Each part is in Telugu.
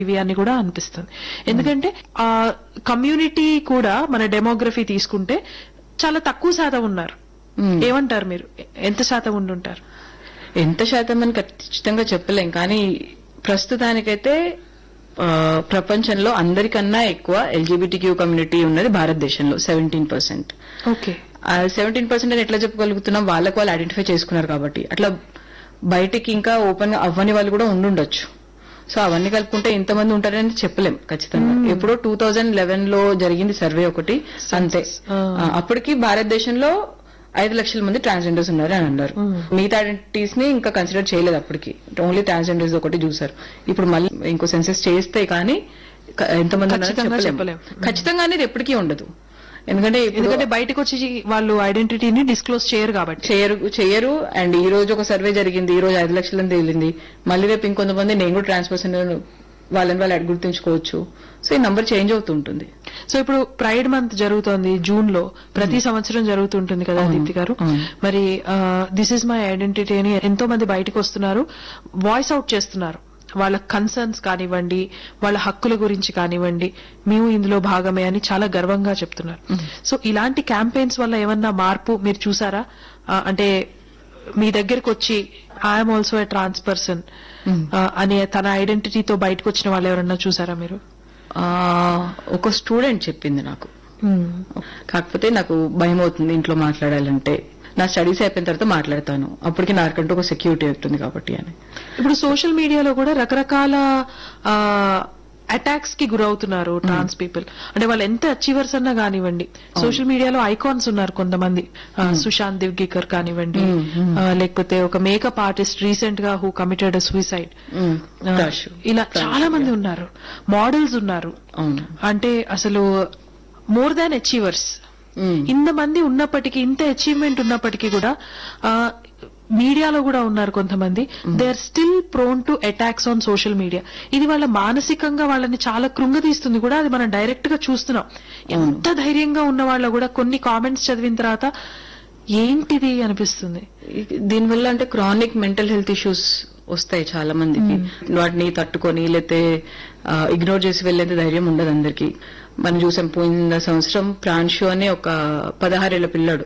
ఇవి అని కూడా అనిపిస్తుంది ఎందుకంటే ఆ కమ్యూనిటీ కూడా మన డెమోగ్రఫీ తీసుకుంటే చాలా తక్కువ శాతం ఉన్నారు మ్మ్. ఏమంటారు మీరు ఎంత శాతం ఉండుంటారు ఎంత శాతం అని ఖచ్చితంగా చెప్పలేం కానీ ప్రస్తుతానికైతే ఆ, ప్రపంచంలో అందరికన్నా ఎక్కువ ఎల్జీబీటీ క్యూ కమ్యూనిటీ ఉన్నది భారతదేశంలో seventeen percent okay seventeen percent అని ఎట్లా చెప్పగలుగుతున్నాం వాళ్ళకు వాళ్ళు ఐడెంటిఫై చేసుకున్నారు కాబట్టి అట్లా బయటికి ఇంకా ఓపెన్ అవ్వని వాళ్ళు కూడా ఉండుండొచ్చు సో అవన్నీ కలుపుకుంటే ఇంతమంది ఉంటారని చెప్పలేం ఖచ్చితంగా ఎప్పుడో టూ థౌజండ్ లెవెన్ లో జరిగింది సర్వే ఒకటి అంతే ఆ. ఆ, అప్పటికి భారతదేశంలో ఐదు లక్షల మంది ట్రాన్స్జెండర్స్ ఉన్నారు అని అన్నారు మిగతా ఐడెంటిటీస్ ని ఇంకా కన్సిడర్ చేయలేదు అప్పటికి ఓన్లీ ట్రాన్స్జెండర్స్ ఒకటి చూసారు ఇప్పుడు మళ్ళీ ఇంకో సెన్సెస్ చేస్తే కానీ క- ఎంతమంది ఉన్నారో ఖచ్చితంగా చెప్పలేం చెప్పలేం. ఖచ్చితంగా అనేది ఎప్పటికీ ఉండదు ఎందుకంటే ఇప్పుడు ఎందుకంటే బయటకు వచ్చి వాళ్ళు ఐడెంటిటీని డిస్క్లోజ్ చేయరు కాబట్టి చేయరు చేయరు అండ్ ఈ రోజు ఒక సర్వే జరిగింది ఈ రోజు ఐదు లక్షలని తేలింది మళ్ళీ రేపు ఇంకొంతమంది నేను కూడా ట్రాన్స్ పర్సన్ వాళ్ళని వాళ్ళు అడి గుర్తుంచుకోవచ్చు సో ఈ నంబర్ చేంజ్ అవుతుంటుంది సో ఇప్పుడు ప్రైడ్ మంత్ జరుగుతోంది జూన్ లో ప్రతి సంవత్సరం జరుగుతుంటుంది కదా దీప్తి గారు అవును. మరి దిస్ ఇస్ మై ఐడెంటిటీ అని ఎంతో మంది బయటకు వస్తున్నారు వాయిస్ అవుట్ చేస్తున్నారు వాళ్ళ కన్సర్న్స్ కానివ్వండి వాళ్ళ హక్కుల గురించి కానివ్వండి మేము ఇందులో భాగమే అని చాలా గర్వంగా చెప్తున్నారు సో ఇలాంటి క్యాంపెయిన్స్ వల్ల ఏమన్నా మార్పు మీరు చూసారా ఆ, అంటే మీ దగ్గరకు వచ్చి I'm also a trans person అనే తన ఐడెంటిటీతో బయటకు వచ్చిన వాళ్ళు ఎవరన్నా చూసారా మీరు ఆ, ఒక స్టూడెంట్ చెప్పింది నాకు కాకపోతే నాకు భయం అవుతుంది ఇంట్లో మాట్లాడాలంటే నా స్టడీస్ అయిపోయిన తర్వాత మాట్లాడతాను అప్పటికి నాకంటూ ఒక సెక్యూరిటీ ఉంటుంది కాబట్టి అని ఇప్పుడు సోషల్ మీడియాలో కూడా రకరకాల అటాక్స్ కి గురవుతున్నారు ట్రాన్స్ పీపుల్ అంటే వాళ్ళు ఎంత అచీవర్స్ అన్నా కానివ్వండి సోషల్ మీడియాలో ఐకాన్స్ ఉన్నారు కొంతమంది ఆ, సుశాంత్ దివ్గికర్ కానివ్వండి ఆ, లేకపోతే ఒక మేకప్ ఆర్టిస్ట్ రీసెంట్ గా who committed suicide hmm. Crush. ఇలా చాలా మంది ఉన్నారు మోడల్స్ ఉన్నారు అవును అంటే అసలు మోర్ దాన్ అచీవర్స్ మ్మ్. ఇంతమంది ఉన్నప్పటికీ ఇంత అచీవ్మెంట్ ఉన్నప్పటికీ కూడా ఆ, మీడియాలో కూడా ఉన్నారు కొంతమంది they are still prone to attacks on social media ఇది వాళ్ళ మానసికంగా వాళ్ళని చాలా కృంగతీస్తుంది కూడా అది మనం డైరెక్ట్ గా చూస్తున్నాం ఎంత ధైర్యంగా ఉన్న వాళ్ళ కూడా కొన్ని కామెంట్స్ చదివిన తర్వాత ఏంటిది అనిపిస్తుంది దీనివల్ల అంటే క్రానిక్ మెంటల్ హెల్త్ ఇష్యూస్ వస్తాయి చాలా మందికి వాటిని తట్టుకొని లేతే ఇగ్నోర్ చేసి వెళ్లేంత ధైర్యం ఉండదు అందరికి మనం చూసాం పోయిన సంవత్సరం ప్రాన్షు అనే ఒక పదహారేళ్ల పిల్లాడు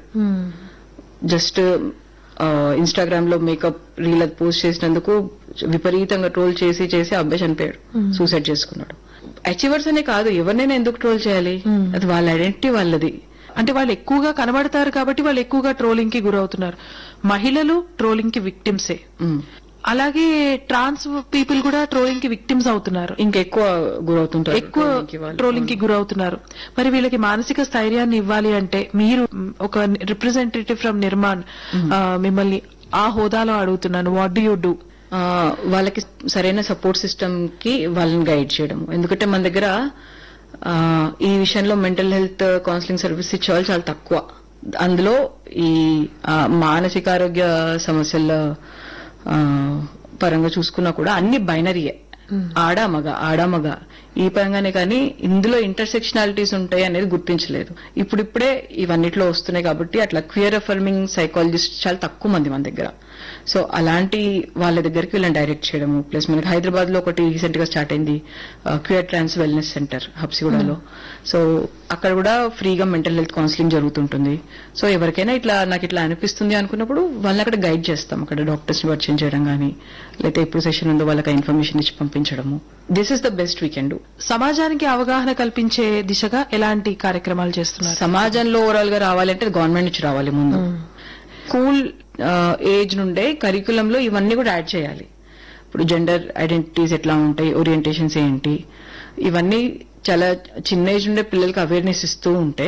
జస్ట్ ఇన్స్టాగ్రామ్ లో మేకప్ రీల్ అది పోస్ట్ చేసినందుకు విపరీతంగా ట్రోల్ చేసి చేసి ఆ అబ్బాయి చనిపోయాడు సూసైడ్ చేసుకున్నాడు అచీవర్స్ అనే కాదు ఎవరినైనా ఎందుకు ట్రోల్ చేయాలి అది వాళ్ళ ఐడెంటిటీ వాళ్ళది అంటే వాళ్ళు ఎక్కువగా కనబడతారు కాబట్టి వాళ్ళు ఎక్కువగా ట్రోలింగ్ కి గురవుతున్నారు మహిళలు ట్రోలింగ్ కి విక్టిమ్సే ఉమ్. అలాగే ట్రాన్స్ పీపుల్ కూడా ట్రోలింగ్ కి విక్టిమ్స్ అవుతున్నారు ఇంకెక్కువ గురవుతుంటారు ఎక్కువ trolling కి వాళ్ళు. ట్రోలింగ్ కి గురవుతున్నారు మరి వీళ్ళకి మానసిక స్థైర్యాన్ని ఇవ్వాలి అంటే మీరు మ్, ఒక రిప్రజెంటేటివ్ ఫ్రమ్ నిర్మాణ్ ఆ, మిమ్మల్ని ఆ హోదాలో అడుగుతున్నాను వాట్ డూ యూ డూ ఆ, వాళ్ళకి సరైన సపోర్ట్ సిస్టమ్ కి వాళ్ళని గైడ్ చేయడం ఎందుకంటే మన దగ్గర ఆ, ఈ విషయంలో మెంటల్ హెల్త్ కౌన్సిలింగ్ సర్వీస్ ఇచ్చే వాళ్ళు చాలా తక్కువ అందులో ఈ ఆ, మానసిక ఆరోగ్య సమస్యల ఆ, పరంగా చూసుకున్నా కూడా అన్ని బైనరీయే ఆడ మగ ఆడ మగ ఈ పరంగానే కానీ ఇందులో ఇంటర్సెక్షనాలిటీస్ ఉంటాయి అనేది గుర్తించలేదు ఇప్పుడిప్పుడే ఇవన్నిట్లో వస్తున్నాయి కాబట్టి అట్లా క్వియర్ అఫర్మింగ్ సైకాలజిస్ట్ చాలా తక్కువ మంది మన దగ్గర సో అలాంటి వాళ్ళ దగ్గరికి వీళ్ళని డైరెక్ట్ చేయడము ప్లస్ మనకి హైదరాబాద్ లో ఒకటి రీసెంట్ గా స్టార్ట్ అయింది క్యూర్ ట్రాన్స్ వెల్నెస్ సెంటర్ హబ్సిగూడలో సో అక్కడ కూడా ఫ్రీగా మెంటల్ హెల్త్ కౌన్సిలింగ్ జరుగుతుంటుంది సో ఎవరికైనా ఇట్లా నాకు ఇట్లా అనిపిస్తుంది అనుకున్నప్పుడు వాళ్ళని అక్కడ గైడ్ చేస్తాం అక్కడ డాక్టర్స్ ని పరిచయం చేయడం కానీ లేకపోతే ఎప్పుడు సెషన్ ఉందో వాళ్ళకి ఇన్ఫర్మేషన్ ఇచ్చి పంపించడము this is the best we can do సమాజానికి అవగాహన కల్పించే దిశగా ఎలాంటి కార్యక్రమాలు చేస్తున్నారు సమాజంలో ఓవరాల్ గా రావాలంటే గవర్నమెంట్ నుంచి రావాలి ముందు స్కూల్ ఏజ్ నుండే కరికులం లో ఇవన్నీ కూడా యాడ్ చేయాలి ఇప్పుడు జెండర్ ఐడెంటిటీస్ ఎట్లా ఉంటాయి ఓరియంటేషన్స్ ఏంటి ఇవన్నీ చాలా చిన్న ఏజ్ నుండే పిల్లలకి అవేర్నెస్ ఇస్తూ ఉంటే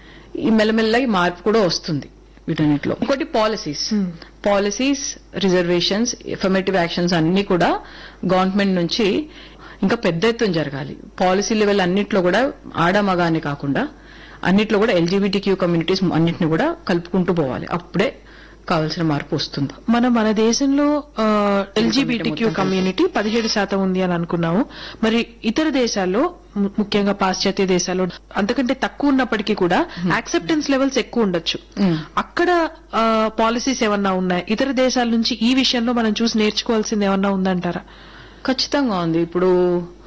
ఈ మెల్లమెల్లగా ఈ మార్పు కూడా వస్తుంది వీటన్నిటిలో ఇంకోటి policies policies reservations affirmative actions అన్ని కూడా గవర్నమెంట్ నుంచి ఇంకా పెద్ద ఎత్తున జరగాలి పాలసీ లెవెల్ అన్నిట్లో కూడా ఆడ మగ అని కాకుండా అన్నిట్లో కూడా ఎల్జీబీటీ క్యూ కమ్యూనిటీస్ అన్నిటిని కూడా కలుపుకుంటూ పోవాలి అప్పుడే కావాల్సిన మార్పు వస్తుంది మనం మన దేశంలో ఎల్జీబీటీక్యూ కమ్యూనిటీ పదిహేడు శాతం ఉంది అని అనుకున్నాము మరి ఇతర దేశాల్లో ము- ముఖ్యంగా పాశ్చాత్య దేశాల్లో అంతకంటే తక్కువ ఉన్నప్పటికీ కూడా యాక్సెప్టెన్స్ లెవెల్స్ ఎక్కువ ఉండొచ్చు అక్కడ పాలసీస్ ఏమన్నా ఉన్నాయి ఇతర దేశాల నుంచి ఈ విషయంలో మనం చూసి నేర్చుకోవాల్సింది ఏమన్నా ఉందంటారా ఖచ్చితంగా ఉంది ఇప్పుడు